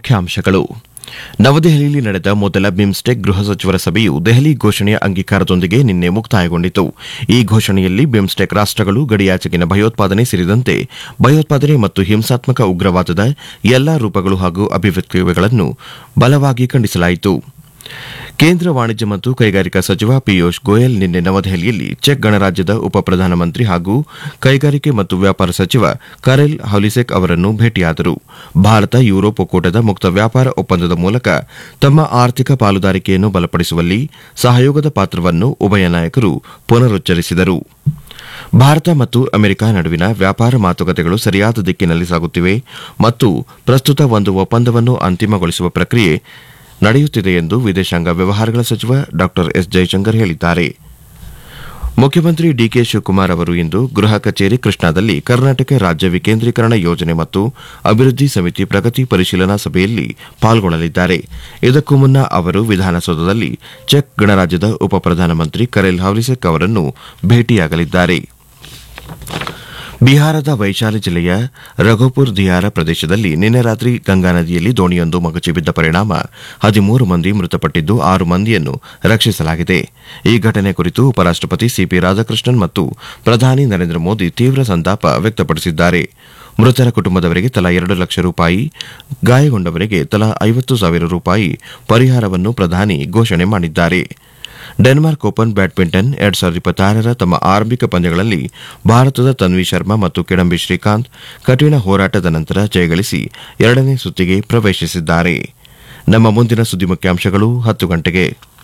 ಮುಖ್ಯಾಂಶಗಳು ನವದೆಹಲಿಯಲ್ಲಿ ನಡೆದ ಮೊದಲ ಬಿಮ್ಸ್ಟೆಕ್ ಗೃಹ ಸಚಿವರ ಸಭೆಯು ದೆಹಲಿ ಘೋಷಣೆಯ ಅಂಗೀಕಾರದೊಂದಿಗೆ ನಿನ್ನೆ ಮುಕ್ತಾಯಗೊಂಡಿತು ಈ ಘೋಷಣೆಯಲ್ಲಿ ಬಿಮ್ಸ್ಟೆಕ್ ರಾಷ್ಟಗಳು ಗಡಿಯಾಚೆಗಿನ ಭಯೋತ್ಪಾದನೆ ಸೇರಿದಂತೆ ಭಯೋತ್ಪಾದನೆ ಮತ್ತು ಹಿಂಸಾತ್ಮಕ ಉಗ್ರವಾದದ ಎಲ್ಲಾ ರೂಪಗಳು ಹಾಗೂ ಅಭಿವ್ಯಕ್ತಿಗಳನ್ನು ಬಲವಾಗಿ ಖಂಡಿಸಲಾಯಿತು ಕೇಂದ್ರ ವಾಣಿಜ್ಯ ಮತ್ತು ಕೈಗಾರಿಕಾ ಸಚಿವ ಪಿಯೂಷ್ ಗೋಯಲ್ ನಿನ್ನೆ ನವದೆಹಲಿಯಲ್ಲಿ ಚೆಕ್ ಗಣರಾಜ್ಯದ ಉಪ ಪ್ರಧಾನಮಂತ್ರಿ ಹಾಗೂ ಕೈಗಾರಿಕೆ ಮತ್ತು ವ್ಯಾಪಾರ ಸಚಿವ ಕರೆಲ್ ಹೌಲಿಸೆಕ್ ಅವರನ್ನು ಭೇಟಿಯಾದರು ಭಾರತ ಯುರೋಪ್ ಒಕ್ಕೂಟದ ಮುಕ್ತ ವ್ಯಾಪಾರ ಒಪ್ಪಂದದ ಮೂಲಕ ತಮ್ಮ ಆರ್ಥಿಕ ಪಾಲುದಾರಿಕೆಯನ್ನು ಬಲಪಡಿಸುವಲ್ಲಿ ಸಹಯೋಗದ ಪಾತ್ರವನ್ನು ಉಭಯ ನಾಯಕರು ಪುನರುಚ್ಚರಿಸಿದರು ಭಾರತ ಮತ್ತು ಅಮೆರಿಕ ನಡುವಿನ ವ್ಯಾಪಾರ ಮಾತುಕತೆಗಳು ಸರಿಯಾದ ದಿಕ್ಕಿನಲ್ಲಿ ಸಾಗುತ್ತಿವೆ ಮತ್ತು ಪ್ರಸ್ತುತ ಒಂದು ಒಪ್ಪಂದವನ್ನು ಅಂತಿಮಗೊಳಿಸುವ ಪ್ರಕ್ರಿಯೆ ನಡೆಯುತ್ತಿದೆ ಎಂದು ವಿದೇಶಾಂಗ ವ್ಯವಹಾರಗಳ ಸಚಿವ ಡಾ ಎಸ್ ಜೈಶಂಕರ್ ಹೇಳಿದ್ದಾರೆ ಮುಖ್ಯಮಂತ್ರಿ ಡಿಕೆ ಶಿವಕುಮಾರ್ ಅವರು ಇಂದು ಗೃಹ ಕಚೇರಿ ಕೃಷ್ಣಾದಲ್ಲಿ ಕರ್ನಾಟಕ ರಾಜ್ಯ ವಿಕೇಂದ್ರೀಕರಣ ಯೋಜನೆ ಮತ್ತು ಅಭಿವೃದ್ಧಿ ಸಮಿತಿ ಪ್ರಗತಿ ಪರಿಶೀಲನಾ ಸಭೆಯಲ್ಲಿ ಪಾಲ್ಗೊಳ್ಳಲಿದ್ದಾರೆ ಇದಕ್ಕೂ ಮುನ್ನ ಅವರು ವಿಧಾನಸೌಧದಲ್ಲಿ ಚೆಕ್ ಗಣರಾಜ್ಯದ ಉಪ ಪ್ರಧಾನಮಂತ್ರಿ ಕರೆಲ್ ಹೌಲಿಸೆಕ್ ಅವರನ್ನು ಭೇಟಿಯಾಗಲಿದ್ದಾರೆ ಬಿಹಾರದ ವೈಶಾಲಿ ಜಿಲ್ಲೆಯ ರಘೋಪುರ್ ದಿಯಾರ ಪ್ರದೇಶದಲ್ಲಿ ನಿನ್ನೆ ರಾತ್ರಿ ಗಂಗಾ ನದಿಯಲ್ಲಿ ದೋಣಿಯೊಂದು ಮಗುಚಿ ಬಿದ್ದ ಪರಿಣಾಮ ಹದಿಮೂರು ಮಂದಿ ಮೃತಪಟ್ಟಿದ್ದು ಆರು ಮಂದಿಯನ್ನು ರಕ್ಷಿಸಲಾಗಿದೆ ಈ ಘಟನೆ ಕುರಿತು ಉಪರಾಷ್ಟಪತಿ ಸಿಪಿ ರಾಧಾಕೃಷ್ಣನ್ ಮತ್ತು ಪ್ರಧಾನಿ ನರೇಂದ್ರ ಮೋದಿ ತೀವ್ರ ಸಂತಾಪ ವ್ಯಕ್ತಪಡಿಸಿದ್ದಾರೆ ಮೃತರ ಕುಟುಂಬದವರಿಗೆ ತಲಾ ಎರಡು ಲಕ್ಷ ರೂಪಾಯಿ ಗಾಯಗೊಂಡವರಿಗೆ ತಲಾ ಐವತ್ತು ಸಾವಿರ ರೂಪಾಯಿ ಪರಿಹಾರವನ್ನು ಪ್ರಧಾನಿ ಘೋಷಣೆ ಮಾಡಿದ್ದಾರೆ ಡೆನ್ಮಾರ್ಕ್ ಓಪನ್ ಬ್ಯಾಡ್ಮಿಂಟನ್ ಎರಡ್ ಸಾವಿರದ ಇಪ್ಪತ್ತಾರರ ತಮ್ಮ ಆರಂಭಿಕ ಪಂದ್ಯಗಳಲ್ಲಿ ಭಾರತದ ತನ್ವಿ ಶರ್ಮಾ ಮತ್ತು ಕಿಡಂಬಿ ಶ್ರೀಕಾಂತ್ ಕಠಿಣ ಹೋರಾಟದ ನಂತರ ಜಯಗಳಿಸಿ ಎರಡನೇ ಸುತ್ತಿಗೆ ಪ್ರವೇಶಿಸಿದ್ದಾರೆ ನಮ್ಮ ಮುಂದಿನ ಸುದ್ದಿ ಮುಖ್ಯಾಂಶಗಳು ಹತ್ತು ಗಂಟೆಗೆ